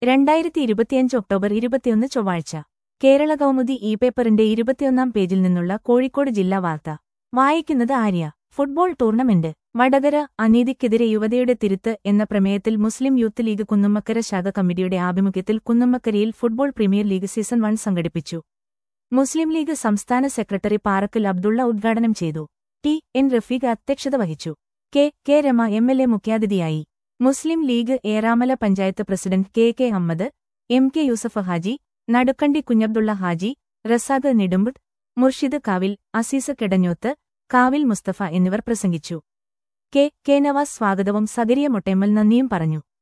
രണ്ടായിരത്തി ഇരുപത്തിയഞ്ച് ഒക്ടോബർ ഇരുപത്തിയൊന്ന് ചൊവ്വാഴ്ച കേരള കൗമുദി ഇ പേപ്പറിന്റെ ഇരുപത്തിയൊന്നാം പേജിൽ നിന്നുള്ള കോഴിക്കോട് ജില്ലാ വാർത്ത വായിക്കുന്നത് ആര്യ ഫുട്ബോൾ ടൂർണമെന്റ് വടകര അനീതിക്കെതിരെ യുവതയുടെ തിരുത്ത് എന്ന പ്രമേയത്തിൽ മുസ്ലിം യൂത്ത് ലീഗ് കുന്നുമ്മക്കര ശാഖ കമ്മിറ്റിയുടെ ആഭിമുഖ്യത്തിൽ കുന്നുമ്മക്കരയിൽ football premier league season one സംഘടിപ്പിച്ചു മുസ്ലിം ലീഗ് സംസ്ഥാന സെക്രട്ടറി പാറക്കൽ അബ്ദുള്ള ഉദ്ഘാടനം ചെയ്തു ടി എൻ റഫീഖ് അധ്യക്ഷത വഹിച്ചു K K Rama M L A മുഖ്യാതിഥിയായി Muslim league Eramala panchayat president K K Ahmed M K Yusuf Haji Nadukkandi Kunhabdulla Haji Razak Nedumputt Murshid Kavil Azeez കെടഞ്ഞോത്ത് കാവിൽ മുസ്തഫ എന്നിവർ പ്രസംഗിച്ചു കെ കെ നവാസ് സ്വാഗതവും സഗരിയ മൊട്ടേമ്മൽ നന്ദിയും പറഞ്ഞു